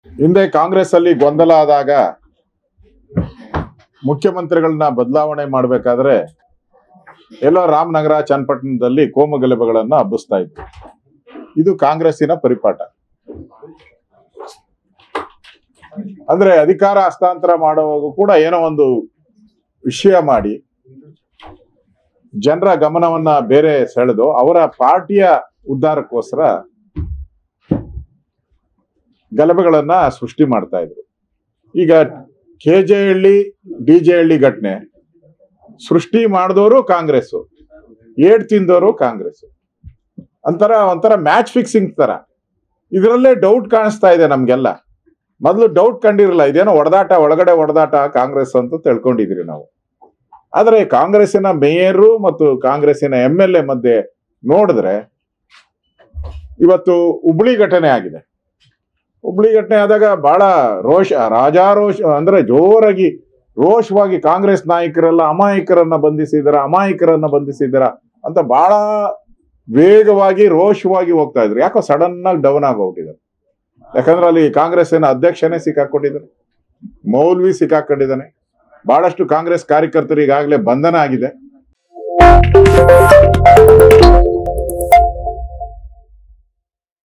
ಹಿಂದೆ ಕಾಂಗ್ರೆಸ್ ಅಲ್ಲಿ ಗೊಂದಲ ಆದಾಗ ಮುಖ್ಯಮಂತ್ರಿಗಳನ್ನ ಬದಲಾವಣೆ ಮಾಡಬೇಕಾದ್ರೆ ಎಲ್ಲೋ ರಾಮನಗರ ಚನ್ನಪಟ್ಟಣದಲ್ಲಿ ಕೋಮು ಗಲಭೆಗಳನ್ನ ಹಬ್ಬಿಸ್ತಾ ಇದ್ರು ಇದು ಕಾಂಗ್ರೆಸ್ಸಿನ ಪರಿಪಾಠ ಅಂದ್ರೆ ಅಧಿಕಾರ ಹಸ್ತಾಂತರ ಮಾಡುವಾಗ ಕೂಡ ಏನೋ ಒಂದು ವಿಷಯ ಮಾಡಿ ಜನರ ಗಮನವನ್ನ ಬೇರೆ ಸೆಳೆದು ಅವರ ಪಾರ್ಟಿಯ ಉದ್ಧಾರಕ್ಕೋಸ್ಕರ ಗಲಭೆಗಳನ್ನ ಸೃಷ್ಟಿ ಮಾಡ್ತಾ ಇದ್ರು ಈಗ K J Halli D J Halli ಘಟನೆ ಸೃಷ್ಟಿ ಮಾಡಿದವರು ಕಾಂಗ್ರೆಸ್ ಏಡ್ ತಿಂದವರು ಕಾಂಗ್ರೆಸ್ ಒಂಥರ ಒಂಥರ ಮ್ಯಾಚ್ ಫಿಕ್ಸಿಂಗ್ ತರ ಇದರಲ್ಲೇ ಡೌಟ್ ಕಾಣಿಸ್ತಾ ಇದೆ ನಮ್ಗೆಲ್ಲ ಮೊದಲು ಡೌಟ್ ಕಂಡಿರಲ್ಲ ಇದೇನೋ ಹೊಡೆದಾಟ ಒಳಗಡೆ ಹೊಡೆದಾಟ ಕಾಂಗ್ರೆಸ್ ಅಂತ ತಿಳ್ಕೊಂಡಿದ್ರಿ ನಾವು ಆದ್ರೆ ಕಾಂಗ್ರೆಸ್ಸಿನ ಮೇಯರು ಮತ್ತು ಕಾಂಗ್ರೆಸ್ಸಿನ ಎಂ ಎಲ್ ಎ ಮಧ್ಯೆ ನೋಡಿದ್ರೆ ಇವತ್ತು ಹುಬ್ಳಿ ಘಟನೆ ಆಗಿದೆ ಹುಬ್ಳಿ ಘಟನೆ ಆದಾಗ ಬಹಳ ರೋಷ ರಾಜಾರೋಷ ಅಂದ್ರೆ ಜೋರಾಗಿ ರೋಷವಾಗಿ ಕಾಂಗ್ರೆಸ್ ನಾಯಕರೆಲ್ಲ ಅಮಾಯಕರನ್ನ ಬಂಧಿಸಿದಾರ ಅಮಾಯಕರನ್ನ ಬಂಧಿಸಿದಾರ ಅಂತ ಬಹಳ ವೇಗವಾಗಿ ರೋಷವಾಗಿ ಹೋಗ್ತಾ ಇದ್ರು ಯಾಕೋ ಸಡನ್ ಆಗಿ ಡೌನ್ ಆಗೋಗ್ಬಿಟ್ಟಿದ್ದಾರೆ ಯಾಕಂದ್ರೆ ಅಲ್ಲಿ ಕಾಂಗ್ರೆಸ್ಸಿನ ಅಧ್ಯಕ್ಷನೇ ಸಿಕ್ಕಾಕೊಂಡಿದ್ದಾರೆ ಮೌಲ್ವಿ ಸಿಕ್ಕಾಕೊಂಡಿದ್ದಾನೆ ಬಹಳಷ್ಟು ಕಾಂಗ್ರೆಸ್ ಕಾರ್ಯಕರ್ತರು ಈಗಾಗಲೇ ಬಂಧನ ಆಗಿದೆ